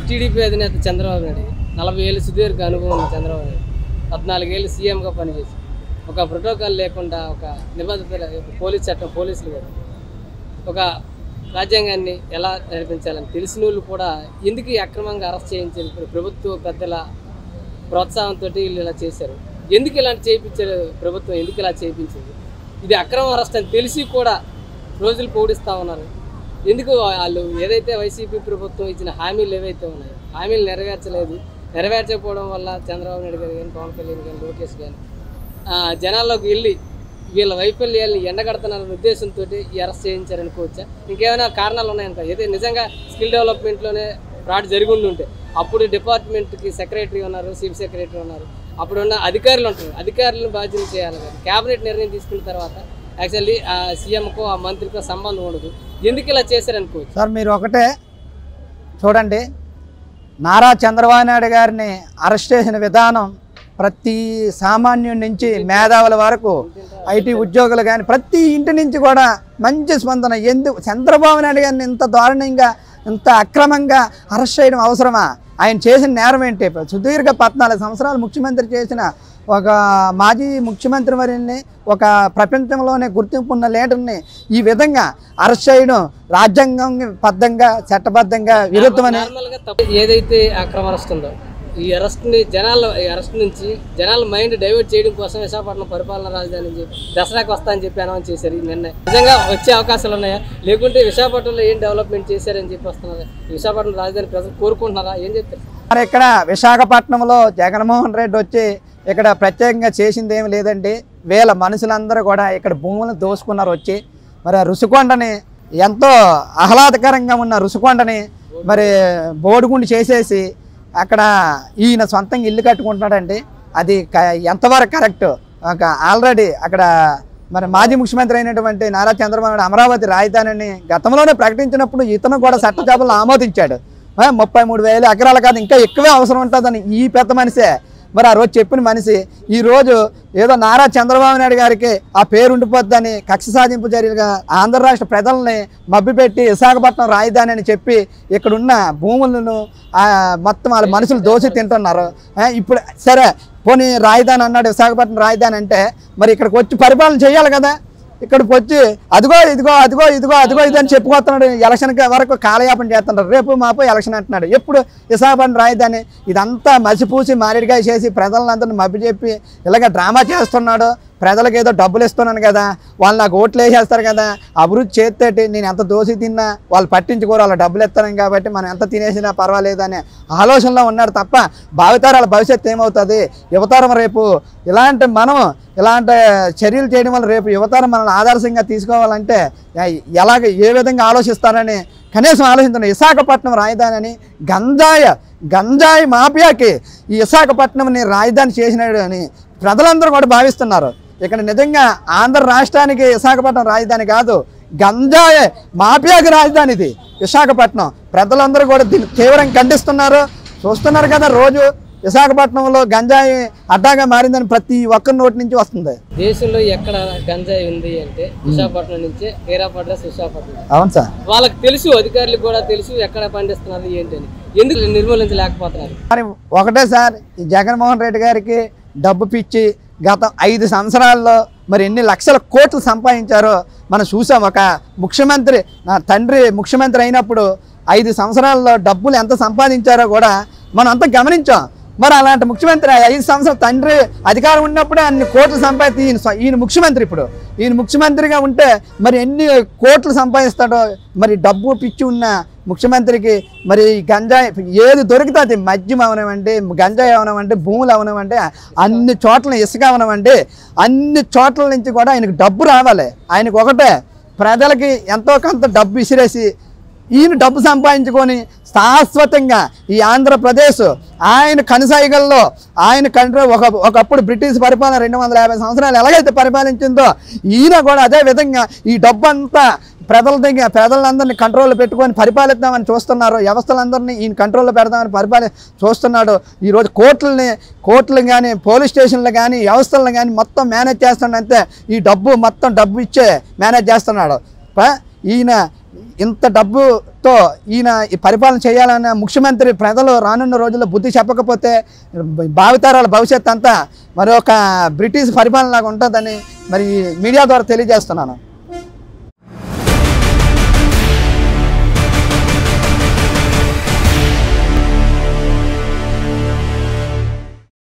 TDP అధినేత చంద్రబాబు నాయుడు నలభై ఏళ్ళు సుదీర్ఘ అనుభవం ఉన్న చంద్రబాబు నాయుడు పద్నాలుగేళ్ళు సీఎంగా పనిచేసి ఒక ప్రోటోకాల్ లేకుండా ఒక నిబంధన పోలీస్ చట్టం పోలీసులు కూడా ఒక రాజ్యాంగాన్ని ఎలా నడిపించాలని తెలిసిన వాళ్ళు కూడా ఎందుకు ఈ అక్రమంగా అరెస్ట్ చేయించారు ఇప్పుడు ప్రభుత్వ పెద్దల ప్రోత్సాహంతో వీళ్ళు ఇలా చేశారు ఎందుకు ఇలాంటి చేయించారు ప్రభుత్వం ఎందుకు ఇలా చేయించింది ఇది అక్రమ అరెస్ట్ అని తెలిసి కూడా రోజులు పోడిస్తూ ఉన్నారు ఎందుకు వాళ్ళు ఏదైతే వైసీపీ ప్రభుత్వం ఇచ్చిన హామీలు ఏవైతే ఉన్నాయో హామీలు నెరవేర్చలేదు నెరవేర్చకపోవడం వల్ల చంద్రబాబు నాయుడు గారు కానీ పవన్ కళ్యాణ్ కానీ లోకేష్ కానీ ఆ, జనాల్లోకి వెళ్ళి వీళ్ళ వైఫల్యాన్ని ఎండగడుతున్నారనే ఉద్దేశంతో ఈ అరెస్ట్ చేయించారనుకోవచ్చా ఇంకేమైనా కారణాలు ఉన్నాయనుకో ఏదైతే నిజంగా స్కిల్ డెవలప్మెంట్లోనే ఫ్రాడ్ జరిగి ఉండి ఉంటే అప్పుడు డిపార్ట్మెంట్కి సెక్రటరీ ఉన్నారు చీఫ్ సెక్రటరీ ఉన్నారు అప్పుడు ఉన్న అధికారులు ఉంటారు అధికారులను బాధ్యత చేయాలి కానీ క్యాబినెట్ నిర్ణయం తీసుకున్న తర్వాత యాక్చువల్లీ ఆ సీఎంకో ఆ మంత్రికో సంబంధం ఉండదు ఎందుకు ఇలా చేశారనుకోవచ్చు సార్ మీరు ఒకటే చూడండి నారా చంద్రబాబు నాయుడు గారిని అరెస్ట్ చేసిన విధానం ప్రతి సామాన్యుడి నుంచి మేధావుల వరకు ఐటీ ఉద్యోగులు కానీ ప్రతి ఇంటి నుంచి కూడా మంచి స్పందన ఎందుకు చంద్రబాబు నాయుడు గారిని ఇంత దారుణంగా ఇంత అక్రమంగా అరెస్ట్ చేయడం అవసరమా ఆయన చేసిన నేరం ఏంటి సుదీర్ఘ పద్నాలుగు సంవత్సరాలు ముఖ్యమంత్రి చేసిన ఒక మాజీ ముఖ్యమంత్రి వారిని ఒక ప్రపంచంలోనే గుర్తింపు ఉన్న లీడర్ని ఈ విధంగా అరెస్ట్ చేయడం రాజ్యాంగం బద్ధంగా చట్టబద్ధంగా విరుద్ధమని నార్మల్గా తప్పు ఏదైతే అక్రమ అరెస్ట్ ఉందో ఈ అరెస్ట్ ని జనాల ఈ అరెస్ట్ నుంచి జనాల మైండ్ డైవర్ట్ చేయడం కోసం విశాఖపట్నం పరిపాలన రాజధాని అని చెప్పి దసరాకి వస్తా అని చెప్పి అనౌన్స్ చేశారు ఈ నిన్న నిజంగా వచ్చే అవకాశాలు ఉన్నాయా లేకుంటే విశాఖపట్నంలో ఏం డెవలప్మెంట్ చేశారని చెప్పి వస్తున్నారు విశాఖపట్నం రాజధాని ప్రజలు కోరుకుంటున్నారా ఏం చెప్తారు మరి ఇక్కడ విశాఖపట్నంలో జగన్మోహన్ రెడ్డి వచ్చి ఇక్కడ ప్రత్యేకంగా చేసింది ఏమి లేదండి వీళ్ళ మనుషులందరూ కూడా ఇక్కడ భూములను దోసుకున్నారు వచ్చి మరి ఆ రుషికొండని ఎంతో ఆహ్లాదకరంగా ఉన్న రుషికొండని మరి బోడిగుండి చేసేసి అక్కడ ఈయన సొంతంగా ఇల్లు కట్టుకుంటున్నాడండి అది క- ఎంతవరకు కరెక్ట్ ఒక ఆల్రెడీ అక్కడ మరి మాజీ ముఖ్యమంత్రి అయినటువంటి నారా చంద్రబాబు నాయుడు అమరావతి రాజధానిని గతంలోనే ప్రకటించినప్పుడు ఇతను కూడా చట్టసభలో ఆమోదించాడు ఆ, ముప్పై మూడు వేల ఎకరాలు కాదు ఇంకా ఎక్కువే అవసరం ఉంటుందని ఈ పెద్ద మనిషే మరి ఆ రోజు చెప్పిన మనిషి ఈ రోజు ఏదో నారా చంద్రబాబు నాయుడు గారికి ఆ పేరు ఉండిపోద్దని కక్ష సాధింపు చర్యలుగా ఆంధ్ర రాష్ట్ర ప్రజల్ని మభ్యపెట్టి విశాఖపట్నం రాజధాని అని చెప్పి ఇక్కడున్న భూములను ఆ, మొత్తం వాళ్ళ మనుషులు దోసి తింటున్నారు ఆ, ఇప్పుడు సరే పోనీ రాజధాని అన్నాడు విశాఖపట్నం రాజధాని అంటే మరి ఇక్కడికి వచ్చి పరిపాలన చేయాలి కదా ఇక్కడికి వచ్చి అదిగో ఇదిగో అదిగో ఇదిగో అదిగో ఇది అని చెప్పుకొస్తున్నాడు ఎలక్షన్ వరకు కాలయాపన చేస్తున్నాడు రేపు మాపు ఎలక్షన్ అంటున్నాడు ఎప్పుడు విశాఖపట్నం రాజధాని ఇదంతా మసిపూసి మారేడుగా చేసి ప్రజలందరిని మభ్య చెప్పి ఇలాగ డ్రామా చేస్తున్నాడు ప్రజలకు ఏదో డబ్బులు ఇస్తున్నాను కదా వాళ్ళు నాకు ఓట్లు వేసేస్తారు కదా అభివృద్ధి చేస్తేటి నేను ఎంత దోసి తిన్నా వాళ్ళు పట్టించుకోరు వాళ్ళ డబ్బులు ఇస్తాను కాబట్టి మనం ఎంత తినేసినా పర్వాలేదు అనే ఆలోచనలో ఉన్నాడు తప్ప భావితరాల భవిష్యత్తు ఏమవుతుంది యువతరం రేపు ఇలాంటి మనం ఇలాంటి చర్యలు చేయడం వల్ల రేపు యువతరం మనల్ని ఆదర్శంగా తీసుకోవాలంటే ఎ- ఎలాగ ఏ విధంగా ఆలోచిస్తారని కనీసం ఆలోచించండి విశాఖపట్నం రాజధాని అని గంజాయ గంజాయి మాఫియాకి ఈ విశాఖపట్నంని రాజధాని చేసినాడు అని ప్రజలందరూ కూడా భావిస్తున్నారు ఇక్కడ నిజంగా ఆంధ్ర రాష్ట్రానికి విశాఖపట్నం రాజధాని కాదు గంజాయ మాఫియాకి రాజధాని ఇది విశాఖపట్నం ప్రజలందరూ కూడా దీన్ని తీవ్రంగా ఖండిస్తున్నారు చూస్తున్నారు కదా రోజు విశాఖపట్నంలో గంజాయి అడ్డాగా మారిందని ప్రతి ఒక్కరి నోటి నుంచి వస్తుంది దేశంలో ఎక్కడ గంజాయి ఉంది అంటే విశాఖపట్నం నుంచే హీరాప్ అడ్రస్ విశాఖపట్నం అవును సార్ వాళ్ళకి తెలుసు అధికారులకు కూడా తెలుసు ఎక్కడ పండిస్తున్నారు ఏంటని ఎందుకు నిర్మూలించలేకపోతున్నారు మరి ఒకటే సార్ ఈ జగన్మోహన్ రెడ్డి గారికి డబ్బు పిచ్చి గత ఐదు సంవత్సరాల్లో మరి ఎన్ని లక్షల కోట్లు సంపాదించారో మనం చూసాం ఒక ముఖ్యమంత్రి నా తండ్రి ముఖ్యమంత్రి అయినప్పుడు ఐదు సంవత్సరాల్లో డబ్బులు ఎంత సంపాదించారో కూడా మనం అంతా గమనించాం మరి అలాంటి ముఖ్యమంత్రి ఐదు సంవత్సరాలు తండ్రి అధికారం ఉన్నప్పుడే అన్ని కోట్లు సంపాదించి ఈయన స్వ- ఈయన ముఖ్యమంత్రి ఇప్పుడు ఈయన ముఖ్యమంత్రిగా ఉంటే మరి ఎన్ని కోట్లు సంపాదిస్తాడో మరి డబ్బు పిచ్చి ఉన్న ముఖ్యమంత్రికి మరి ఈ గంజాయి ఏది దొరుకుతుంది మద్యం అవనమండి గంజాయి అవనమంటే భూములు అవనమంటే అన్ని చోట్ల ఇసుక అవనమండి అన్ని చోట్ల నుంచి కూడా ఆయనకు డబ్బు రావాలి ఆయనకు ఒకటే ప్రజలకి ఎంతో కొంత డబ్బు విసిరేసి ఈయన డబ్బు సంపాదించుకొని శాశ్వతంగా ఈ ఆంధ్రప్రదేశ్ ఆయన కనుసైగల్లో ఆయన కంట్రీ ఒక ఒకప్పుడు బ్రిటిష్ పరిపాలన రెండు వందల యాభై సంవత్సరాలు ఎలాగైతే పరిపాలించిందో ఈయన కూడా అదే విధంగా ఈ డబ్బు అంతా ప్రజల దగ్గర ప్రజలందరినీ కంట్రోల్లో పెట్టుకొని పరిపాలిద్దామని చూస్తున్నారు వ్యవస్థలందరినీ ఈయన కంట్రోల్లో పెడదామని పరిపాలి చూస్తున్నాడు ఈరోజు కోర్టులని కోర్టులు కానీ పోలీస్ స్టేషన్లు కానీ వ్యవస్థలను కానీ మొత్తం మేనేజ్ చేస్తున్నాడు అంతే ఈ డబ్బు మొత్తం డబ్బు ఇచ్చే మేనేజ్ చేస్తున్నాడు ప- ఈయన ఇంత డబ్బుతో ఈయన ఈ పరిపాలన చేయాలన్న ముఖ్యమంత్రి ప్రజలు రానున్న రోజుల్లో బుద్ధి చెప్పకపోతే భావితరాల భవిష్యత్ అంతా మరి ఒక బ్రిటిష్ పరిపాలన లాగా ఉంటుందని మరి మీడియా ద్వారా తెలియజేస్తున్నాను